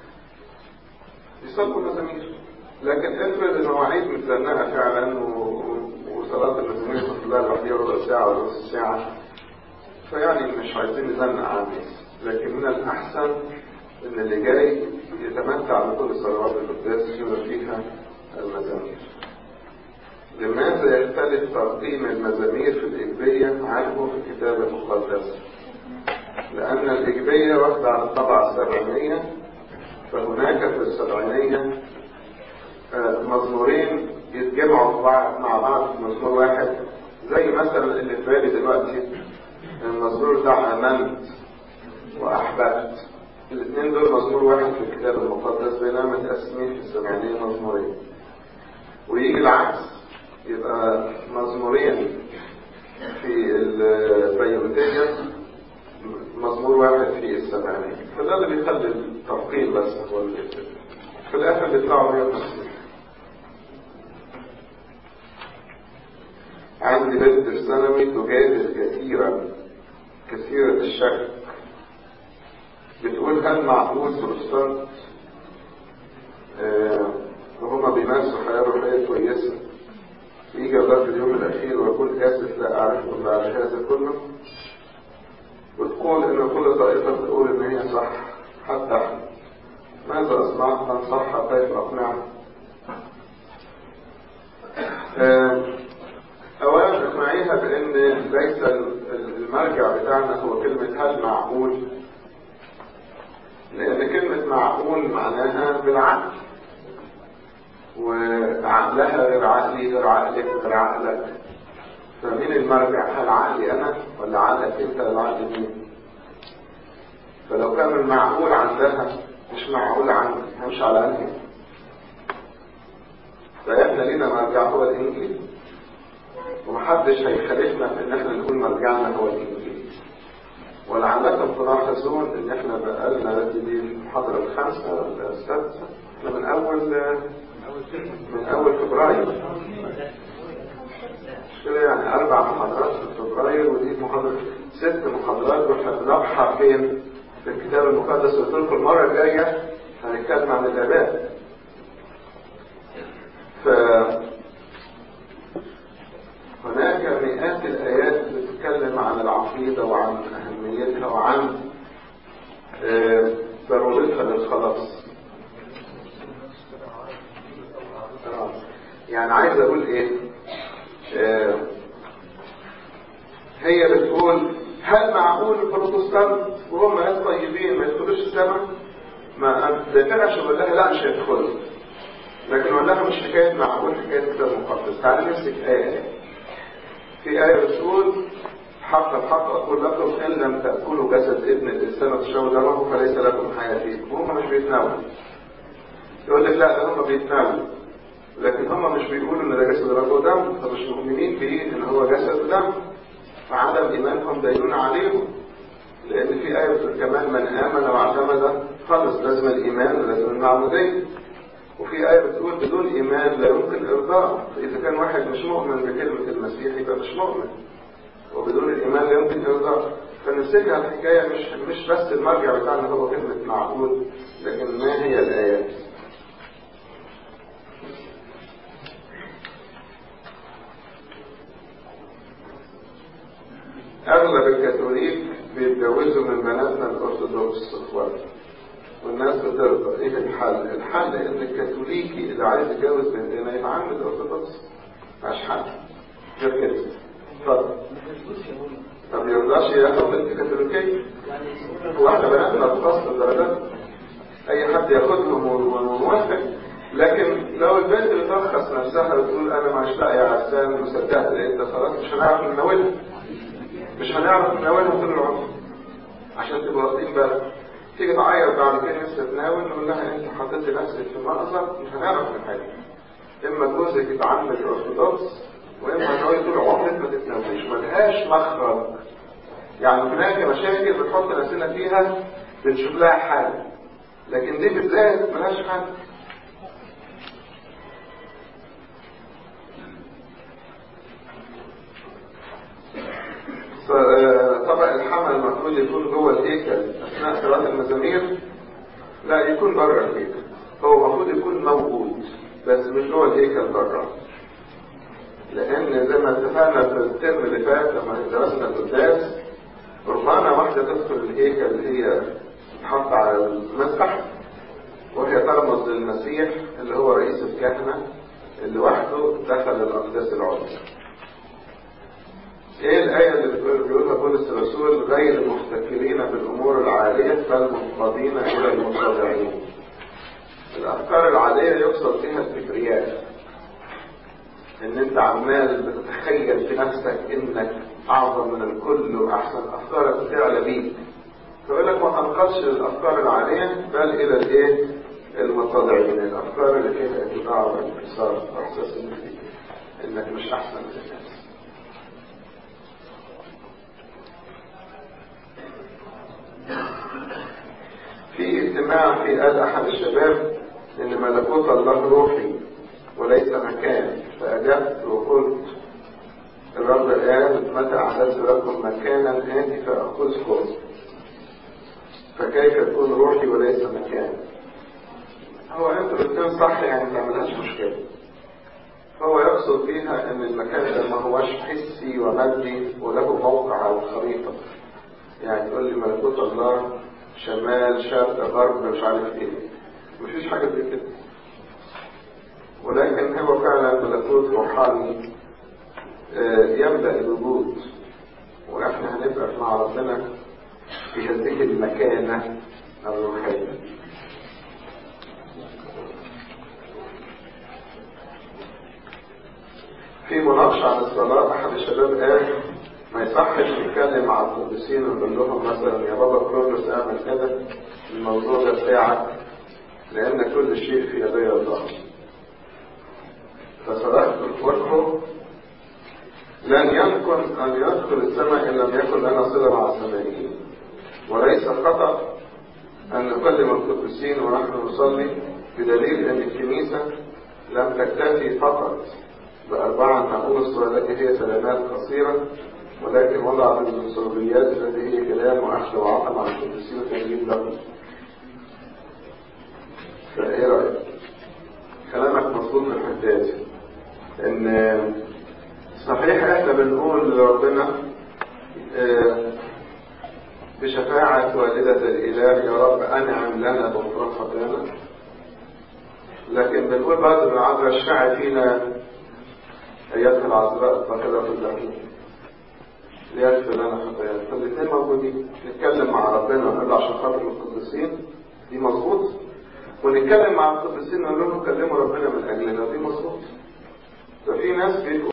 يصلوا مزامير لكن افرض المواعيد متزنقه فعلا و... وصلاه المزامير كلها لوحدها ربع ساعه ولا نص ساعه فيعني مش عايزين نزنق على الناس لكن من الأحسن إن اللي جاي يتمتع بكل صلوات القداس بما فيها المزامير. لماذا يختلف تقديم المزامير في الإجبية عنه في الكتاب المقدس؟ لأن الإجبية واخدة عن الطبعة السبعينية فهناك في السبعينية مزمورين يتجمعوا مع بعض في مزمور واحد زي مثلا اللي في بالي دلوقتي المزمور بتاع آمنت وأحببت الاثنين دول مزمور واحد في الكتاب المقدس بينما متقسمين في السبعينية مزمورين ويجي العكس يبقى مزمورين في البيروتية مزمور واحد في السبعينية فده اللي بيخلي التفقيل بس هو اللي في الآخر بيطلعوا 150 عندي بنت في ثانوي تجادل كثيرا كثيرة الشك بتقول هل معقول بروتستانت آه وهما بيمارسوا حياة روحية كويسة يجي الله في اليوم الأخير ويقول آسف لا أعرفكم بعد هذا كله وتقول إن كل طائفة تقول إن هي صح حتى احنا ماذا أصنع من صح كيف أقنعه آه أولا اقنعيها بأن ليس المرجع بتاعنا هو كلمة هل معقول لأن كلمة معقول معناها بالعقل وعقلها غير عقلي غير عقلك غير عقلك فمين المرجع هل عقلي أنا ولا عقلك أنت ولا عقل مين فلو كان المعقول عندها مش معقول عندي همشي على أنهي فإحنا لينا مرجع هو الإنجيل ومحدش هيخالفنا في ان احنا نقول مرجعنا هو الانجيل ولعلكم تلاحظون ان احنا بقالنا دي المحاضرة الخامسة ولا السادسة احنا من اول من اول فبراير مش كده يعني اربع محاضرات في فبراير ودي محاضرة ست محاضرات واحنا بنبحر فين في الكتاب المقدس قلت لكم المرة الجاية هنتكلم عن الاباء ف هناك مئات الآيات بتتكلم عن العقيدة وعن أهميتها وعن ضرورتها للخلاص يعني عايز أقول إيه هي بتقول هل معقول البروتستانت وهم ناس طيبين ما يدخلوش السماء؟ ما بتقدرش اقول لها لا مش هيدخلوا لكن اقول لها مش حكايه معقول حكايه كتاب مقدس تعالي نمسك ايه في آية بتقول حق الحق أقول لكم إن لم تأكلوا جسد ابن الإنسان وتشربوا دمه فليس لكم حياة فيكم هم مش بيتناولوا يقول لك لا ده هم بيتناولوا لكن هم مش بيقولوا إن ده جسد رب ودم فمش مؤمنين بيه إن هو جسد ودم فعدم إيمانهم دينون عليهم لأن في آية بتقول كمان من آمن واعتمد خلص لازم الإيمان ولازم المعمودية وفي آية بتقول بدون إيمان لا يمكن إرضاء فإذا كان واحد مش مؤمن بكلمة المسيح يبقى مش مؤمن وبدون الإيمان لا يمكن إرضاء فنمسكها الحكاية مش مش بس المرجع بتاعنا هو كلمة معقول لكن ما هي الآيات أغلب الكاثوليك بيتجوزوا من بناتنا الأرثوذكس إخوات والناس بترضى ايه الحل؟ الحل ان الكاثوليكي اللي عايز يتجوز بنتنا يتعمد ارثوذكس مش حل غير كده اتفضل ما بيرضاش ياخد بنت كاثوليكيه هو احنا بناتنا بخاصة الدرجات اي حد ياخدهم وموافق لكن لو البنت بترخص نفسها وتقول انا مش لاقي عرسان مصدقت انت خلاص مش هنعرف نناولها مش هنعرف نناولها طول العمر عشان تبقوا واخدين بالك تيجي تعيط بعد كده نفسك تناول نقول لها انت حطيتي نفسك في مأزق مش هنعرف من حاجه اما جوزك يتعمد ارثوذكس واما ان هو طول عمرك ما تتناوليش ملهاش مخرج يعني هناك مشاكل بنحط نفسنا فيها بنشوف لها حل لكن دي بالذات ملهاش حل طبق الحمل المفروض يكون جوه الهيكل اثناء صلاه المزامير لا يكون بره الهيكل هو المفروض يكون موجود بس مش جوه الهيكل بره لان زي ما اتفقنا في الترم اللي فات لما درسنا القداس ربما واحدة تدخل الهيكل اللي هي تحط على المسبح وهي ترمز للمسيح اللي هو رئيس الكهنة اللي وحده دخل الأقداس العليا. ايه الآية اللي بتقول بيقولها بولس الرسول غير محتكرين بالأمور العالية بل منقادين إلى المتضعين. الأفكار العادية يقصد بها الفكريات. إن أنت عمال بتتخيل في نفسك إنك أعظم من الكل وأحسن أفكارك تعلى بيك. فيقول لك ما تنقادش للأفكار العالية بل إلى الإيه؟ المتضعين، الأفكار اللي فيها اتباع وانكسار وإحساس إنك إنك مش أحسن من الناس. في اجتماع في قال احد الشباب ان ملكوت الله روحي وليس مكان فاجبت وقلت الرب قال متى اعددت لكم مكانا اتي فاخذكم فكيف يكون روحي وليس مكان هو انتوا الاثنين صح يعني ما تعملهاش مشكله هو يقصد بيها ان المكان ده ما هوش حسي ومادي وله موقع على الخريطه يعني تقول لي ملكوت الله شمال شرق غرب مش عارف ايه مفيش حاجة زي كده ولكن هو فعلا ملكوت روحاني يبدأ الوجود واحنا هنبقى مع ربنا في هذه المكانة الروحية في مناقشة عن الصلاة أحد الشباب قال ما يصحش نتكلم مع القديسين ونقول لهم مثلا يا بابا كرولوس اعمل كده الموضوع ده بتاعك لان كل شيء في يدي الله فصدقت الفرق لن يمكن ان يدخل السماء ان لم يكن لنا صله مع السمائيين وليس خطا ان نكلم القديسين ونحن نصلي بدليل ان الكنيسه لم تكتفي فقط بأربعة ناموس والتي هي كلمات قصيرة ولكن وضعت المنصوبيات التي هي كلام واخذ وعطى مع القديسين وتنجيب لهم فايه رايك كلامك مظبوط في الحته دي ان صحيح احنا بنقول لربنا بشفاعة والدة الإله يا رب أنعم لنا بغفران خطايانا لكن بنقول بعد العذراء اشفعي فينا أيتها العذراء الطاهرة في الجحيم ليغفر لنا خطايانا فالاثنين موجودين نتكلم مع ربنا ونقول عشان خاطر القديسين دي مظبوط ونتكلم مع القديسين نقول لهم كلموا ربنا من اجلنا دي مظبوط ففي ناس بيبقوا